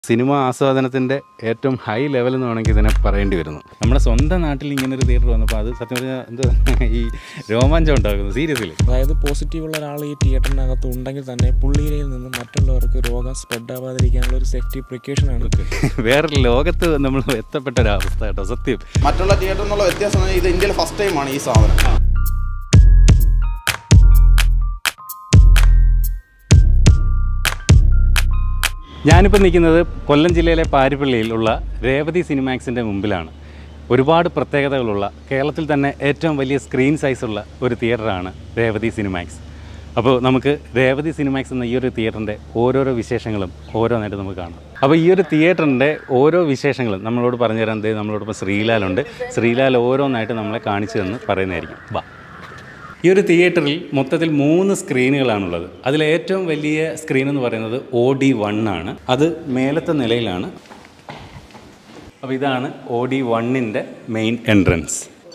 Cinema ആസ്വാദനത്തിൻ്റെ ഏറ്റവും high level എന്ന് വേണമെങ്കിൽ ഇതിനെ പറയേണ്ടി വരുന്നു നമ്മുടെ സ്വന്തം നാട്ടിൽ ഇങ്ങനെ ഒരു തിയേറ്റർ വന്നപ്പോൾ അത് സത്യം പറഞ്ഞാൽ എന്താ ഈ രോമാഞ്ചം ഉണ്ടാക്കുന്നു സീരിയസ്ലി അതായത് പോസിറ്റീവുള്ള ഒരാൾ ഈ തിയേറ്ററിനകത്ത് ഉണ്ടെങ്കിൽ തന്നെ പുള്ളിയിൽ നിന്ന് മറ്റുള്ളവർക്ക് രോഗം സ്പ്രെഡ് ആവാതിരിക്കാനുള്ള ഒരു സേഫ്റ്റി പ്രിക്കോഷനാണ് വേറെ ലോകത്ത് നമ്മൾ എത്തപ്പെട്ട ഒരു അവസ്ഥ കേട്ടോ സത്യം മറ്റുള്ള തിയേറ്ററിൽ നിന്നുള്ള വ്യത്യാസം എന്ന് പറഞ്ഞാൽ ഇത് ഇന്ത്യയിൽ ഫസ്റ്റ് ടൈമാണ് ഈ സാധനം ഞാനിപ്പോൾ നിൽക്കുന്നത് കൊല്ലം ജില്ലയിലെ പാരിപ്പള്ളിയിൽ ഉള്ള രേവതി സിനിമാക്സിൻ്റെ മുമ്പിലാണ് ഒരുപാട് പ്രത്യേകതകളുള്ള കേരളത്തിൽ തന്നെ ഏറ്റവും വലിയ സ്ക്രീൻ സൈസുള്ള ഒരു തിയേറ്ററാണ് രേവതി സിനിമാക്സ് അപ്പോൾ നമുക്ക് രേവതി സിനിമാക്സ് എന്ന ഈ ഒരു തിയേറ്ററിൻ്റെ ഓരോരോ വിശേഷങ്ങളും ഓരോന്നായിട്ട് നമുക്ക് കാണാം അപ്പോൾ ഈ ഒരു തിയേറ്ററിൻ്റെ ഓരോ വിശേഷങ്ങളും നമ്മളോട് പറഞ്ഞു തരാൻ ദേ നമ്മളോടൊപ്പം ശ്രീലാലുണ്ട് ശ്രീലാൽ ഓരോന്നായിട്ട് നമ്മളെ കാണിച്ചു തന്ന് പറയുന്നതായിരിക്കും വാ ഈ ഒരു തിയേറ്ററിൽ മൊത്തത്തിൽ മൂന്ന് സ്ക്രീനുകളാണുള്ളത് അതിൽ ഏറ്റവും വലിയ സ്ക്രീൻ എന്ന് പറയുന്നത് ഒ ഡി വൺ ആണ് അത് മേലത്തെ നിലയിലാണ് അപ്പോൾ ഇതാണ് ഒ ഡി വണ്ണിൻ്റെ മെയിൻ എൻട്രൻസ്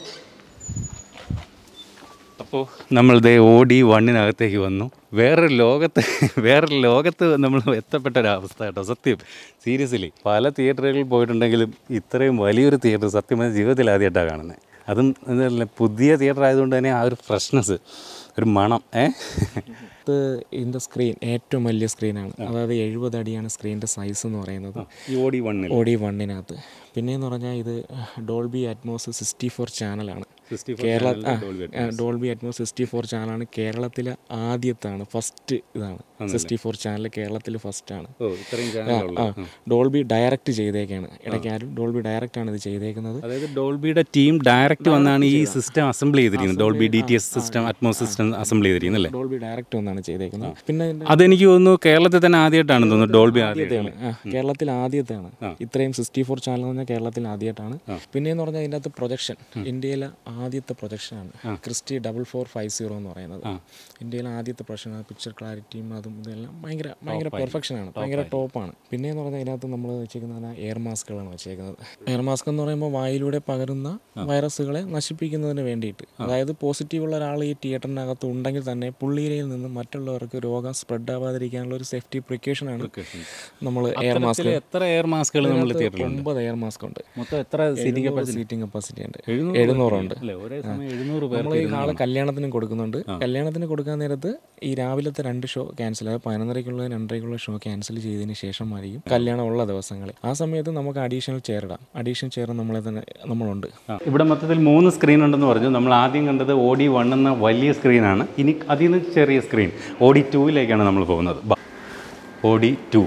അപ്പോൾ നമ്മൾ ദേ ഒ ഡി വണ്ണിനകത്തേക്ക് വന്നു വേറൊരു ലോകത്ത് വേറൊരു ലോകത്ത് നമ്മൾ എത്തപ്പെട്ട ഒരു അവസ്ഥ കേട്ടോ സത്യം സീരിയസ്ലി പല തിയേറ്ററുകളിൽ പോയിട്ടുണ്ടെങ്കിലും ഇത്രയും വലിയൊരു തിയേറ്റർ സത്യം പറഞ്ഞാൽ ജീവിതത്തിൽ ആദ്യമായിട്ടാണ് കാണുന്നത് അതും എന്താ പുതിയ തിയേറ്റർ ആയതുകൊണ്ട് തന്നെ ആ ഒരു ഫ്രഷ്നെസ് ഒരു മണം ഏ ഇത് ഇതിൻ്റെ സ്ക്രീൻ ഏറ്റവും വലിയ സ്ക്രീനാണ് അതായത് എഴുപത് അടിയാണ് സ്ക്രീനിൻ്റെ സൈസ് എന്ന് പറയുന്നത് ഈ ഒ ഡി വണ്ണിൽ ഒ ഡി വണ്ണിനകത്ത് പിന്നെയെന്ന് പറഞ്ഞാൽ ഇത് ഡോൾബി അറ്റ്മോസ് സിക്സ്റ്റി ഫോർ ചാനലാണ് Kerala Dolby Atmos sixty four ചാനലാണ് കേരളത്തിലെ ആദ്യത്താണ് ഫസ്റ്റ് ഇതാണ് സിക്സ്റ്റി ഫോർ ചാനൽ കേരളത്തിൽ ഫസ്റ്റ് ആണ് ഓ ഇത്രയും ചാനലുള്ള ആ ഡോൾബി ഡയറക്റ്റ് ചെയ്തേക്കാണ് ഇടയ്ക്ക് ആരും ഡോൾബി ഡയറക്റ്റ് ആണ് ഇത് ചെയ്തേക്കുന്നത് അതായത് ഡോൾബിയുടെ ടീം ഡയറക്റ്റ് വന്നാണ് ഈ സിസ്റ്റം അസംബിൾ ചെയ്തിരിക്കുന്നത് Dolby D T S system Atmos system assemble ചെയ്തിരിക്കുന്നത് അല്ലേ ഡോൾബി ഡയറക്റ്റ് ഒന്നാണ് ചെയ്തേക്കുന്നത് പിന്നെ ഇതിന്റെ അതെനിക്ക് തോന്നുന്നു കേരളത്തിൽ തന്നെ ആദ്യമായിട്ടാണ് തോന്നുന്നു ഡോൾബി ആദ്യം ആദ്യത്തെയാണ് ആ, കേരളത്തിൽ ആദ്യത്തെയാണ് ഇത്രയും സിക്സ്റ്റി ഫോർ ചാനൽ എന്ന് പറഞ്ഞാൽ കേരളത്തിൽ ആദ്യമായിട്ടാണ് പിന്നെ എന്ന് പറഞ്ഞാൽ ഇതിൻ്റെ അകത്ത് പ്രൊജക്ഷൻ ഇന്ത്യയിലെ ആദ്യത്തെ പ്രൊജക്ഷനാണ് Christie double four five zero എന്ന് പറയുന്നത് ഇന്ത്യയിലെ ആദ്യത്തെ പ്രൊജക്ഷൻ പിക്ചർ ക്ലാരിറ്റിയും അതും ഇതെല്ലാം ഭയങ്കര ഭയങ്കര പെർഫെക്ഷൻ ആണ് ഭയങ്കര ടോപ്പാണ് പിന്നെ എന്ന് പറഞ്ഞാൽ ഇതിനകത്ത് നമ്മൾ വെച്ചേക്കുന്നത് എയർ മാസ്കുകളാണ് വെച്ചേക്കുന്നത് എയർ മാസ്ക് എന്ന് പറയുമ്പോൾ വായിലൂടെ പകരുന്ന വൈറസുകളെ നശിപ്പിക്കുന്നതിന് വേണ്ടിയിട്ട് അതായത് പോസിറ്റീവുള്ള ഒരാൾ ഈ തിയേറ്ററിനകത്ത് ഉണ്ടെങ്കിൽ തന്നെ പുള്ളിയിൽ നിന്ന് മറ്റുള്ളവർക്ക് രോഗം സ്പ്രെഡ് ആവാതിരിക്കാനുള്ള ഒരു സേഫ്റ്റി പ്രിക്കോഷനാണ് നമ്മൾ എയർ മാസ്ക് ഇതിൽ എത്ര എയർ മാസ്കുകൾ നമ്മൾ തിയേറ്ററിലുണ്ട് ഒമ്പത് എയർ മാസ്ക് ഉണ്ട് മൊത്തം എത്ര സീറ്റിംഗ് സീറ്റിംഗ് കപ്പാസിറ്റി ഉണ്ട് എഴുന്നൂറ് എഴുന്നൂറുണ്ട് അല്ലേ ഒരേ സമയം എഴുന്നൂറ് പേർ നമ്മൾ ഈ ആള് കല്യാണത്തിനും കൊടുക്കുന്നുണ്ട് കല്യാണത്തിന് കൊടുക്കാൻ നേരത്ത് ഈ രാവിലത്തെ രണ്ട് ഷോ ക്യാൻസൽ അതായത് പതിനൊന്നരയ്ക്കുള്ള രണ്ടരയ്ക്കുള്ള ഷോ ക്യാൻസൽ ചെയ്തതിന് ശേഷമായിരിക്കും കല്യാണം ഉള്ള ദിവസങ്ങളിൽ ആ സമയത്ത് നമുക്ക് അഡീഷണൽ ചെയർ ഇടാം അഡീഷണൽ ചെയർ നമ്മളെ തന്നെ നമ്മളുണ്ട് ഇവിടെ മൊത്തത്തിൽ മൂന്ന് സ്ക്രീൻ ഉണ്ടെന്ന് പറഞ്ഞു നമ്മൾ ആദ്യം കണ്ടത് ഒ ഡി വൺ എന്ന വലിയ സ്ക്രീനാണ് ഇനി അതിൽ നിന്ന് ചെറിയ സ്ക്രീൻ ഒ ഡി ടൂവിലേക്കാണ് നമ്മൾ പോകുന്നത് ഒ ഡി ടു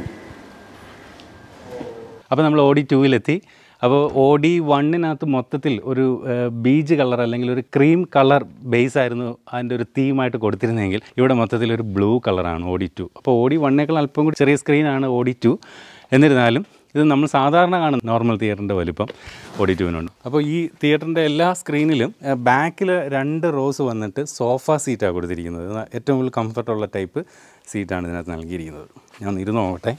അപ്പോൾ നമ്മൾ ഒ ഡി ടൂവിലെത്തി അപ്പോൾ ഒ ഡി വണ്ണിനകത്ത് മൊത്തത്തിൽ ഒരു ബീജ് കളർ അല്ലെങ്കിൽ ഒരു ക്രീം കളർ ബേസ് ആയിരുന്നു അതിൻ്റെ ഒരു തീമായിട്ട് കൊടുത്തിരുന്നെങ്കിൽ ഇവിടെ മൊത്തത്തിൽ ഒരു ബ്ലൂ കളറാണ് ഒ ഡി ടു അപ്പോൾ ഒ ഡി വണ്ണേക്കാൾ അല്പം കൂടി ചെറിയ സ്ക്രീനാണ് ഒ ഡി ടു എന്നിരുന്നാലും ഇത് നമ്മൾ സാധാരണ കാണുന്ന നോർമൽ തിയേറ്ററിൻ്റെ വലിപ്പം ഒ ഡി ടുവിനുണ്ട് അപ്പോൾ ഈ തിയേറ്ററിൻ്റെ എല്ലാ സ്ക്രീനിലും ബാക്കിൽ രണ്ട് റോസ് വന്നിട്ട് സോഫ സീറ്റാണ് കൊടുത്തിരിക്കുന്നത് ഇത് ഏറ്റവും കൂടുതൽ കംഫർട്ടുള്ള ടൈപ്പ് സീറ്റാണ് ഇതിനകത്ത് നൽകിയിരിക്കുന്നത് ഞാൻ ഒന്ന് ഇരുന്ന് നോക്കട്ടെ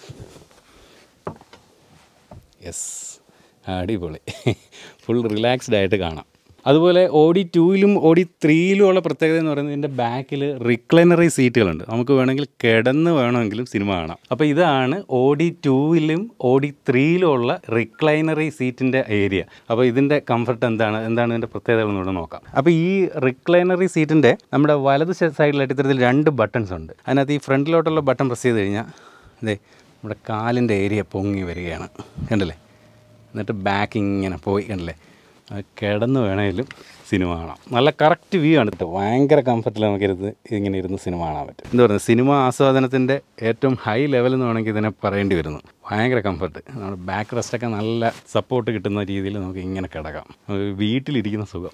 യെസ് അടിപൊളി ഫുൾ റിലാക്സ്ഡ് ആയിട്ട് കാണാം അതുപോലെ ഓഡി ടൂയിലും ഓഡി ത്രീയിലും ഉള്ള പ്രത്യേകത എന്ന് പറയുന്നത് ഇതിൻ്റെ ബാക്കിൽ റിക്ലൈനറി സീറ്റുകളുണ്ട് നമുക്ക് വേണമെങ്കിൽ കിടന്ന് വേണമെങ്കിലും സിനിമ കാണാം അപ്പോൾ ഇതാണ് ഓഡി ടൂവിലും ഓഡി ത്രീയിലും ഉള്ള റിക്ലൈനറി സീറ്റിൻ്റെ ഏരിയ അപ്പോൾ ഇതിൻ്റെ കംഫർട്ട് എന്താണ് എന്താണ് ഇതിൻ്റെ പ്രത്യേകതകൾ എന്നൂടെ നോക്കാം അപ്പോൾ ഈ റിക്ലൈനറി സീറ്റിൻ്റെ നമ്മുടെ വലത് സൈഡിലായിട്ട് ഇത്തരത്തിൽ രണ്ട് ബട്ടൺസ് ഉണ്ട് അതിനകത്ത് ഈ ഫ്രണ്ടിലോട്ടുള്ള ബട്ടൺ പ്രസ് ചെയ്ത് കഴിഞ്ഞാൽ അതെ നമ്മുടെ കാലിൻ്റെ ഏരിയ പൊങ്ങി വരികയാണ് കണ്ടില്ലേ എന്നിട്ട് ബാക്ക് ഇങ്ങനെ പോയി കണ്ടില്ലേ അത് കിടന്ന് വേണമെങ്കിലും സിനിമ കാണാം നല്ല കറക്റ്റ് വ്യൂ ആണ് കേട്ടോ ഭയങ്കര കംഫർട്ടിൽ നമുക്കിരുന്ന് ഇങ്ങനെ ഇരുന്ന് സിനിമ കാണാൻ പറ്റും എന്താ പറയുക സിനിമ ആസ്വാദനത്തിൻ്റെ ഏറ്റവും ഹൈ ലെവൽ എന്ന് വേണമെങ്കിൽ ഇതിനെ പറയേണ്ടി വരുന്നു ഭയങ്കര കംഫർട്ട് നമ്മുടെ ബാക്ക് റെസ്റ്റൊക്കെ നല്ല സപ്പോർട്ട് കിട്ടുന്ന രീതിയിൽ നമുക്ക് ഇങ്ങനെ കിടക്കാം ഒരു വീട്ടിലിരിക്കുന്ന സുഖം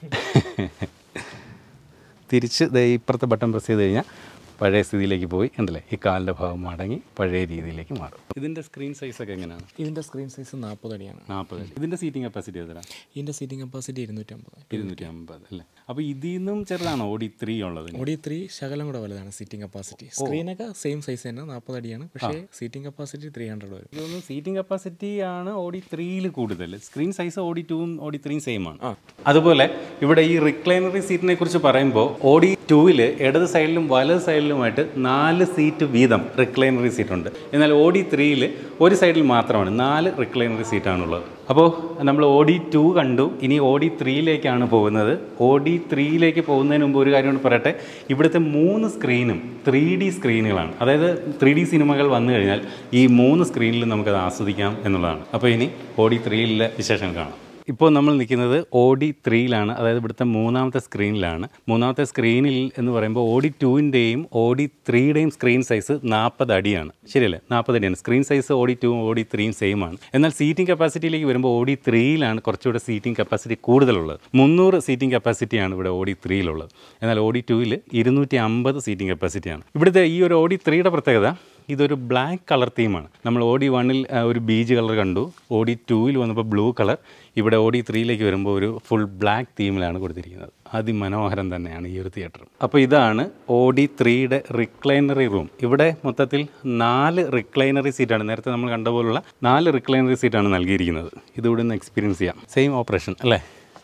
തിരിച്ച് ദേ ഇപ്പുറത്തെ ബട്ടൺ പ്രസ് ചെയ്ത് കഴിഞ്ഞാൽ പഴയ സ്ഥിതിയിലേക്ക് പോയി ഉണ്ടല്ലേ ഈ കാലിൻ്റെ ഭാഗം മടങ്ങി പഴയ രീതിയിലേക്ക് മാറും ഇതിൻ്റെ സ്ക്രീൻ സൈസ് ഒക്കെ എങ്ങനെയാണ് ഇതിൻ്റെ സ്ക്രീൻ സൈസ് നാൽപ്പത് അടിയാണ് നാൽപ്പത് ഇതിൻ്റെ സീറ്റിംഗ് കപ്പാസിറ്റി എത്ര ഇതിൻ്റെ സീറ്റിംഗ് കപ്പാസിറ്റി ഇരുന്നൂറ്റമ്പത് ഇരുന്നൂറ്റി അമ്പത് അല്ലേ അപ്പോൾ ഇതിൽ നിന്നും ചെറുതാണോ ഓടി ത്രീ ഉള്ളത് ഓടി ത്രീ ശകലം കൂടെ വലുതാണ് സീറ്റിംഗ് കപ്പാസിറ്റി സ്ക്രീനൊക്കെ സെയിം സൈസ് തന്നെ നാൽപ്പത് അടിയാണ് പക്ഷേ സീറ്റിംഗ് കപ്പാസിറ്റി ത്രീ ഹൺഡ്രഡ് വരും എനിക്ക് തോന്നുന്നു സീറ്റിംഗ് കപ്പാസിറ്റി ആണ് ഓടി ത്രീയിൽ കൂടുതൽ സ്ക്രീൻ സൈസ് ഓടി ടൂവും ഓടി ത്രീയും സെയിം ആണ് അതുപോലെ ഇവിടെ ഈ റിക്ലൈനറി സീറ്റിനെ കുറിച്ച് പറയുമ്പോൾ ഓടി ടൂവിൽ ഇടത് സൈഡിലും വലത് സൈഡിലും സൈഡിലുമായിട്ട് നാല് സീറ്റ് വീതം റിക്ലൈനറി സീറ്റുണ്ട് എന്നാൽ ഓഡി ത്രീയിൽ ഒരു സൈഡിൽ മാത്രമാണ് നാല് റിക്ലൈനറി സീറ്റാണുള്ളത് അപ്പോൾ നമ്മൾ ഓഡി ടു കണ്ടു ഇനി ഓഡി ത്രീയിലേക്കാണ് പോകുന്നത് ഓഡി ത്രീയിലേക്ക് പോകുന്നതിന് മുമ്പ് ഒരു കാര്യം കൂടി പറയട്ടെ ഇവിടുത്തെ മൂന്ന് സ്ക്രീനും ത്രീ ഡി സ്ക്രീനുകളാണ് അതായത് ത്രീ ഡി സിനിമകൾ വന്നു കഴിഞ്ഞാൽ ഈ മൂന്ന് സ്ക്രീനിൽ നമുക്കത് ആസ്വദിക്കാം എന്നുള്ളതാണ് അപ്പോൾ ഇനി ഓഡി ത്രീയിലെ വിശേഷങ്ങൾ കാണാം ഇപ്പോൾ നമ്മൾ നിൽക്കുന്നത് ഓഡി ത്രീയിലാണ് അതായത് ഇവിടുത്തെ മൂന്നാമത്തെ സ്ക്രീനിലാണ് മൂന്നാമത്തെ സ്ക്രീനിൽ എന്ന് പറയുമ്പോൾ ഓഡി ടുവിൻ്റെയും ഓഡി ത്രീയുടെയും സ്ക്രീൻ സൈസ് നാൽപ്പത് അടിയാണ് ശരിയല്ലേ നാൽപ്പത് അടിയാണ് screen size audi two audi ത്രീയും സെയിം ആണ് എന്നാൽ സീറ്റിംഗ് കപ്പാസിറ്റിയിലേക്ക് വരുമ്പോൾ ഓഡി ത്രീയിലാണ് കുറച്ചുകൂടെ സീറ്റിംഗ് കപ്പാസിറ്റി കൂടുതലുള്ളത് മുന്നൂറ് സീറ്റിംഗ് കപ്പാസിറ്റിയാണ് ഇവിടെ ഓഡി ത്രീയിലുള്ളത് എന്നാൽ ഓഡി ടുവിൽ ഇരുന്നൂറ്റി അമ്പത് സീറ്റിംഗ് കപ്പാസിറ്റിയാണ് ഇവിടുത്തെ ഈ ഒരു ഓഡി ത്രീയുടെ പ്രത്യേകത ഇതൊരു ബ്ലാക്ക് കളർ തീമാണ് നമ്മൾ ഓഡി വണ്ണിൽ ആ, ഒരു ബീജ് കളർ കണ്ടു ഓഡി ടൂവിൽ വന്നപ്പോൾ ബ്ലൂ കളർ ഇവിടെ ഓഡി ത്രീയിലേക്ക് വരുമ്പോൾ ഒരു ഫുൾ ബ്ലാക്ക് തീമിലാണ് കൊടുത്തിരിക്കുന്നത് അതിമനോഹരം തന്നെയാണ് ഈ ഒരു തിയേറ്റർ അപ്പോൾ ഇതാണ് ഓഡി ത്രീയുടെ റിക്ലൈനറി റൂം ഇവിടെ മൊത്തത്തിൽ നാല് റിക്ലൈനറി സീറ്റാണ് നേരത്തെ നമ്മൾ കണ്ട പോലുള്ള നാല് റിക്ലൈനറി സീറ്റാണ് നൽകിയിരിക്കുന്നത് ഇതിവിടെ നിന്ന് എക്സ്പീരിയൻസ് ചെയ്യാം സെയിം ഓപ്പറേഷൻ അല്ലേ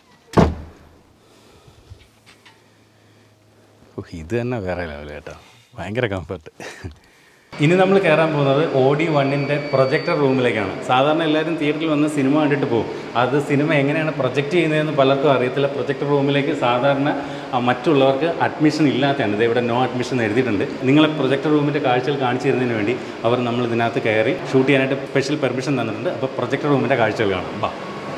ഓ ഇത് തന്നെ വേറെ ലെവൽ കേട്ടോ ഭയങ്കര കംഫർട്ട് ഇനി നമ്മൾ കയറാൻ പോകുന്നത് ഓഡി വണ്ണിൻ്റെ പ്രൊജക്ടർ റൂമിലേക്കാണ് സാധാരണ എല്ലാവരും തിയേറ്ററിൽ വന്ന് സിനിമ കണ്ടിട്ട് പോകും അത് സിനിമ എങ്ങനെയാണ് പ്രൊജക്റ്റ് ചെയ്യുന്നതെന്ന് പലർക്കും അറിയത്തില്ല പ്രൊജക്ടർ റൂമിലേക്ക് സാധാരണ ആ, മറ്റുള്ളവർക്ക് അഡ്മിഷൻ ഇല്ലാത്തതാണ് ഇത് ഇവിടെ നോ അഡ്മിഷൻ എന്ന് എഴുതിയിട്ടുണ്ട് നിങ്ങളെ പ്രൊജക്ടർ റൂമിൻ്റെ കാഴ്ചകൾ കാണിച്ചു തരുന്നതിന് വേണ്ടി അവർ നമ്മൾ ഇതിനകത്ത് കയറി ഷൂട്ട് ചെയ്യാനായിട്ട് സ്പെഷ്യൽ പെർമിഷൻ തന്നിട്ടുണ്ട് അപ്പോൾ പ്രൊജക്ടർ റൂമിൻ്റെ കാഴ്ചകൾ കാണാം ബാ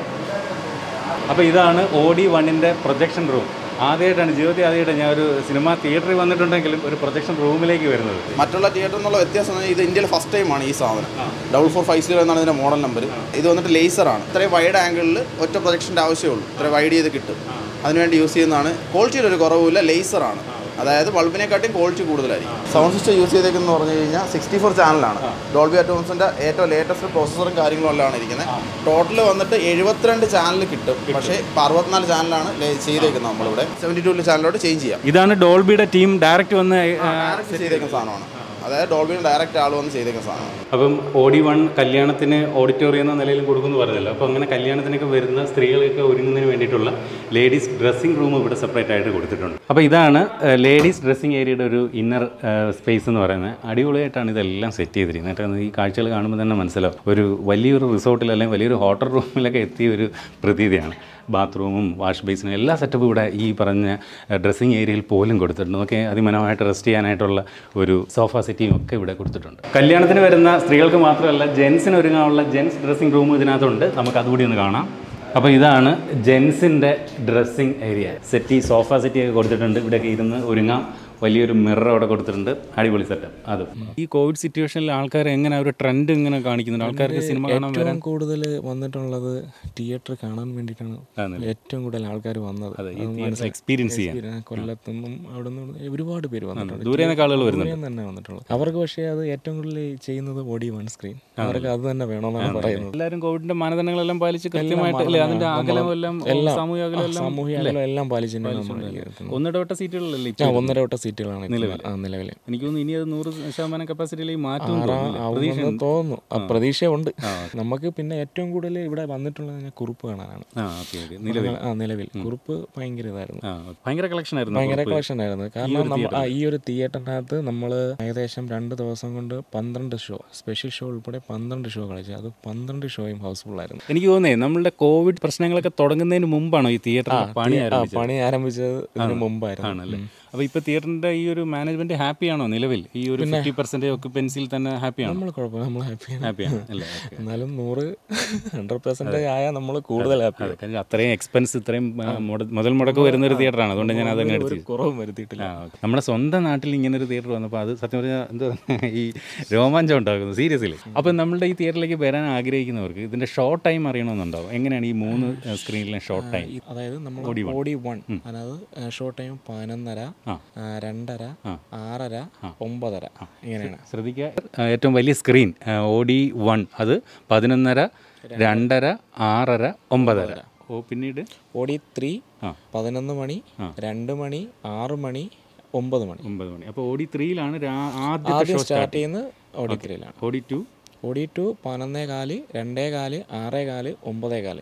അപ്പോൾ ഇതാണ് ഓഡി വണ്ണിൻ്റെ പ്രൊജക്ഷൻ റൂം ആദ്യമായിട്ടാണ് ജീവിതത്തിൽ ആദ്യമായിട്ടാണ് ഞാൻ ഒരു സിനിമ തിയേറ്ററിൽ വന്നിട്ടുണ്ടെങ്കിലും ഒരു പ്രൊജക്ഷൻ റൂമിലേക്ക് വരുന്നത് മറ്റുള്ള തിയേറ്ററിൽ നിന്നുള്ള വ്യത്യാസം എന്ന് പറഞ്ഞാൽ ഇത് ഇന്ത്യയിൽ ഫസ്റ്റ് ടൈമാണ് ഈ സാധനം ഡബിൾ ഫോർ ഫൈവ് സീറോ എന്നാണ് ഇതിൻ്റെ മോഡൽ നമ്പർ ഇത് വന്നിട്ട് ലേസറാണ് ഇത്രയും വൈഡ് ആംഗിളിൽ ഒറ്റ പ്രൊജക്ഷൻ്റെ ആവശ്യമുള്ളൂ ഇത്ര വൈഡ് ചെയ്ത് കിട്ടും അതിനുവേണ്ടി യൂസ് ചെയ്യുന്നതാണ് ക്വാളിറ്റിയിൽ ഒരു കുറവുമില്ല ലേസറാണ് അതായത് ബൾബിനെക്കാട്ടിയും ക്വാളിറ്റി കൂടുതലായിരിക്കും സൗണ്ട് സിസ്റ്റം യൂസ് ചെയ്തേക്കെന്ന് പറഞ്ഞു കഴിഞ്ഞാൽ സിക്സ്റ്റി ഫോർ ചാനലാണ് ഡോൾബി അറ്റോംസിൻ്റെ ഏറ്റവും ലേറ്റസ്റ്റ് പ്രോസസ്സറും കാര്യങ്ങളും എല്ലാം ഇരിക്കുന്നത് ടോട്ടൽ വന്നിട്ട് എഴുപത്തിരണ്ട് ചാനൽ കിട്ടും പക്ഷേ ഇപ്പോൾ അറുപത്തിനാല് ചാനലാണ് ചെയ്തേക്കുന്നത് നമ്മളിവിടെ സെവൻറ്റി ടു ചാനലോട്ട് ചേഞ്ച് ചെയ്യാം ഇതാണ് ഡോൾബിയുടെ ടീം ഡയറക്റ്റ് വന്ന് ആ, ഡയറക്റ്റ് ചെയ്തേക്കുന്ന സാധനമാണ് അതായത് ഡോൾബിന് ഡയറക്റ്റ് ആൾ വന്ന് ചെയ്തേക്കുന്ന സാധനമാണ് അപ്പം ഓഡി വൺ കല്യാണത്തിന് ഓഡിറ്റോറിയം എന്ന നിലയിൽ കൊടുക്കുമെന്ന് പറഞ്ഞല്ലോ അപ്പോൾ അങ്ങനെ കല്യാണത്തിനൊക്കെ വരുന്ന സ്ത്രീകളൊക്കെ ഒരുങ്ങുന്നതിന് വേണ്ടിയിട്ടുള്ള ലേഡീസ് ഡ്രസ്സിംഗ് റൂം ഇവിടെ സെപ്പറേറ്റ് ആയിട്ട് കൊടുത്തിട്ടുണ്ട് അപ്പോൾ ഇതാണ് ലേഡീസ് ഡ്രസ്സിംഗ് ഏരിയയുടെ ഒരു ഇന്നർ സ്പേസ് എന്ന് പറയുന്നത് അടിപൊളിയായിട്ടാണ് ഇതെല്ലാം സെറ്റ് ചെയ്തിരിക്കുന്നത് കേട്ടോ ഈ കാഴ്ചകൾ കാണുമ്പോൾ തന്നെ മനസ്സിലാവും ഒരു വലിയൊരു റിസോർട്ടിൽ അല്ലെങ്കിൽ വലിയൊരു ഹോട്ടൽ റൂമിലൊക്കെ എത്തിയ ഒരു പ്രതീതിയാണ് ബാത്റൂമും വാഷ് ബേസിനും എല്ലാ സെറ്റപ്പും ഇവിടെ ഈ പറഞ്ഞ ഡ്രസ്സിങ് ഏരിയയിൽ പോലും കൊടുത്തിട്ടുണ്ട് നമുക്ക് അതിമനോഹരമായിട്ട് റെസ്റ്റ് ചെയ്യാനായിട്ടുള്ള ഒരു സോഫ സെറ്റിയും ഒക്കെ ഇവിടെ കൊടുത്തിട്ടുണ്ട് കല്യാണത്തിന് വരുന്ന സ്ത്രീകൾക്ക് മാത്രമല്ല ജെൻസിന് ഒരുങ്ങാനുള്ള ജെൻസ് ഡ്രസ്സിംഗ് റൂം ഇതിനകത്തുണ്ട് നമുക്ക് അതുകൂടി ഒന്ന് കാണാം അപ്പോൾ ഇതാണ് ജെൻസിൻ്റെ dressing area settee sofa settee ഒക്കെ കൊടുത്തിട്ടുണ്ട് ഇവിടെയൊക്കെ ഇരുന്ന് ഒരുങ്ങാം വലിയൊരു മിറർ അവിടെ കൊടുത്തിട്ടുണ്ട് അടിപൊളി സെറ്റപ്പ് അത് ഈ കോവിഡ് സിറ്റുവേഷനിൽ ആൾക്കാർ എങ്ങനെ ഒരു ട്രെൻഡ് ഇങ്ങനെ കാണിക്കുന്നുണ്ട് ആൾക്കാർക്ക് സിനിമ കാണാൻ ഏറ്റവും കൂടുതൽ വന്നിട്ടുള്ളത് തിയേറ്റർ കാണാൻ വേണ്ടിയിട്ടാണ് ആണല്ലേ? ഏറ്റവും കൂടുതൽ ആൾക്കാർ വന്നത് അതെ ഈ അത് തിയേറ്റർ മനസ്സിലായി. എക്സ്പീരിയൻസ് ചെയ്യാൻ പിന്നെ കൊല്ലത്തുനിന്നും അവിടെ നിന്ന് ഒരുപാട് പേര് വന്നിട്ടുണ്ട് ദൂരെ നിന്നൊക്കെ ആളുകൾ വരുന്നുണ്ട് ദൂരെ തന്നെ വന്നിട്ടുള്ളത് അവർക്ക് പക്ഷേ അത് ഏറ്റവും കൂടുതൽ ചെയ്യുന്നത് ബോഡി വൺ സ്ക്രീൻ അവർക്ക് അത് തന്നെ വേണമെന്നാണ് പറയുന്നത് എല്ലാവരും കോവിഡിന്റെ മാനദണ്ഡങ്ങളെല്ലാം പാലിച്ച് കൃത്യമായിട്ട് അല്ലേ അതിന്റെ അകലം എല്ലാം സാമൂഹിക അകലം എല്ലാം സാമൂഹിക അകലം എല്ലാം പാലിച്ചിട്ടാണ് നമ്മൾ ചെയ്യുന്നത്. ഒന്നിടവട്ട സീറ്റുകളിലല്ലേ ആ, ഇപ്പോൾ ഒന്നര വട്ട സീറ്റുകളാണ് നിലവിൽ ആ നിലവിൽ എനിക്ക് തോന്നുന്നു ഇനി അത് നൂറ് ശതമാനം കപ്പാസിറ്റിയിലേക്ക് മാറ്റും ആവുമെന്ന് തോന്നുന്നു ആ പ്രതീക്ഷയുണ്ട് നമുക്ക് പിന്നെ ഏറ്റവും കൂടുതൽ ഇവിടെ വന്നിട്ടുള്ളത് ഞാൻ കുറിപ്പ് കാണാനാണ് ആ ഓക്കെ ഓക്കെ നിലവിൽ ആ നിലവിൽ കുറിപ്പ് ഭയങ്കര ഇതായിരുന്നു ആ ഭയങ്കര കളക്ഷൻ ആയിരുന്നു ഭയങ്കര കുറിപ്പ്. കളക്ഷൻ ആയിരുന്നു കാരണം നമ്മ ആ, ഈ ഒരു തിയേറ്ററിനകത്ത് നമ്മൾ ഏകദേശം രണ്ട് ദിവസം കൊണ്ട് പന്ത്രണ്ട് ഷോ സ്പെഷ്യൽ ഷോ ഉൾപ്പെടെ പന്ത്രണ്ട് ഷോ കളിച്ചു അത് പന്ത്രണ്ട് ഷോയും ഹൗസ്ഫുൾ ആയിരുന്നു എനിക്ക് തോന്നുന്നേ നമ്മളുടെ കോവിഡ് പ്രശ്നങ്ങളൊക്കെ തുടങ്ങുന്നതിന് മുമ്പാണോ ഈ തിയേറ്റർ പണി ആ ആരംഭിച്ചത് പണി ആരംഭിച്ചത് ഇതിന് മുമ്പായിരുന്നു ആണല്ലേ അപ്പോൾ ഇപ്പോൾ തിയേറ്ററിന്റെ ഈ ഒരു മാനേജ്മെന്റ് ഹാപ്പിയാണോ നിലവിൽ ഈ ഒരു ഫിഫ്റ്റി പെർസെന്റ് ഒക്യുപ്പൻസിയിൽ തന്നെ ഹാപ്പിയാണോ നമ്മൾ കുഴപ്പമില്ല നമ്മൾ ഹാപ്പിയാണ് ഹാപ്പിയാണ് അല്ലേ ഓക്കെ എന്നാലും നൂറ് ഹൺഡ്രഡ് പെർസെൻറ്റേജ് ആയാൽ നമ്മൾ കൂടുതൽ ഹാപ്പി അതെ കാരണം അത്രയും എക്സ്പെൻസ് ഇത്രയും ആ, മുട- മുതൽ മുടക്ക് വരുന്ന ഒരു തിയേറ്ററാണ് അതുകൊണ്ട് ഞാൻ അതങ്ങനെ എടുത്തു കുറവും വരുത്തിയിട്ടില്ല ആ, ഓക്കേ. നമ്മുടെ സ്വന്തം നാട്ടിൽ ഇങ്ങനെ ഒരു തിയേറ്റർ വന്നപ്പോൾ അത് സത്യം പറഞ്ഞാൽ എന്താ ഈ രോമാഞ്ചം ഉണ്ടാക്കുന്നു സീരിയസ്ലി അപ്പോൾ നമ്മളുടെ ഈ തിയേറ്ററിലേക്ക് വരാൻ ആഗ്രഹിക്കുന്നവർക്ക് ഇതിൻ്റെ ഷോർട്ട് ടൈം അറിയണമെന്നുണ്ടാവും എങ്ങനെയാണ് ഈ മൂന്ന് സ്ക്രീനിലെ ഷോർട്ട് ടൈം അതായത് നമ്മൾ ഓടി വൺ അതായത് ഷോ ടൈം പതിനൊന്നര ആ, രണ്ടര ആറര ഒമ്പതര ഇങ്ങനെയാണ് ശ്രദ്ധിക്കുക ആ, ഏറ്റവും വലിയ സ്ക്രീൻ ഒ ഡി വൺ അത് പതിനൊന്നര രണ്ടര ആറര ഒമ്പതര ഓ പിന്നീട് ഓടി ത്രീ ആ. പതിനൊന്ന് മണി രണ്ട് മണി ആറ് മണി ഒമ്പത് മണി ഒമ്പത് മണി അപ്പോൾ ഒ ഡി ത്രീയിലാണ് ആദ്യത്തെ ആദ്യം ഷോ സ്റ്റാർട്ട് ചെയ്യുന്നത് ഓടി ത്രീയിലാണ് O D two audi two പതിനൊന്നേ കാല് രണ്ടേ കാല് ആറേ കാല് ഒമ്പതേ കാല്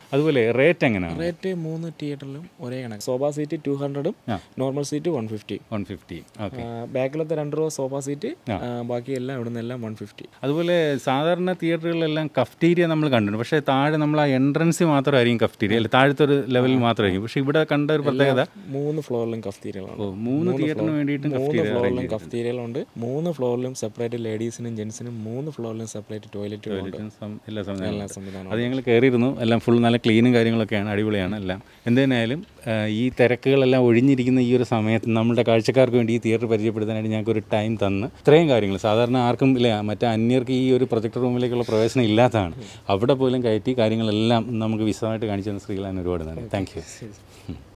അതുപോലെ റേറ്റ് എങ്ങനെയാണ് റേറ്റ് മൂന്ന് തിയേറ്ററിലും ഒരേ കണക്ക് സോഫ സീറ്റ് ടു ഹൺഡ്രഡും normal seat one fifty one fifty okay ബാക്കിലത്തെ രണ്ട് റോ സോഫ സീറ്റ് ബാക്കി എല്ലാം ഇവിടെ നിന്നെല്ലാം വൺ ഫിഫ്റ്റി അതുപോലെ സാധാരണ തിയേറ്ററുകളിലെല്ലാം കഫ്റ്റീരിയ നമ്മൾ കണ്ടിട്ടുണ്ട് പക്ഷേ താഴെ നമ്മൾ ആ എൻട്രൻസ് മാത്രമായിരിക്കും കഫ്റ്റീരിയ അല്ല താഴത്തെ ഒരു ലെവലിൽ മാത്രമായിരിക്കും പക്ഷേ ഇവിടെ കണ്ട ഒരു പ്രത്യേകത മൂന്ന് ഫ്ലോറിലും കഫ്തീരിയകളാണ് ഓ മൂന്ന് തിയേറ്ററിന് വേണ്ടിയിട്ടും മൂന്ന് ഫ്ലോറിലും കഫ്തീരിയകളുണ്ട് മൂന്ന് ഫ്ലോറിലും സെപ്പറേറ്റ് ലേഡീസിനും ജെൻസിനും മൂന്ന് ഫ്ലോറിലും സെപ്പറേറ്റ് ടോയ്ലറ്റുകളുണ്ട് സം- എല്ലാ സംവിധാനം എല്ലാ സംവിധാനം അത് ഞങ്ങൾ കയറിയിരുന്നു എല്ലാം ഫുൾ നല്ല ക്ലീനും കാര്യങ്ങളൊക്കെയാണ് അടിപൊളിയാണ് എല്ലാം എന്തിനായാലും ആ, ഈ തിരക്കുകളെല്ലാം ഒഴിഞ്ഞിരിക്കുന്ന ഈ ഒരു സമയത്ത് നമ്മുടെ കാഴ്ചക്കാർക്ക് വേണ്ടി ഈ തിയേറ്റർ പരിചയപ്പെടുത്താനായിട്ട് ഞങ്ങൾക്ക് ഒരു ടൈം തന്ന് ഇത്രയും കാര്യങ്ങൾ സാധാരണ ആർക്കും ഇല്ല മറ്റേ അന്യർക്ക് ഈ ഒരു പ്രൊജക്ടർ റൂമിലേക്കുള്ള പ്രവേശനം ഇല്ലാത്തതാണ് അവിടെ പോലും കയറ്റി കാര്യങ്ങളെല്ലാം നമുക്ക് വിശദമായിട്ട് കാണിച്ചു തന്ന ശ്രീലാൻ ഒരുപാട് നന്ദി താങ്ക് യു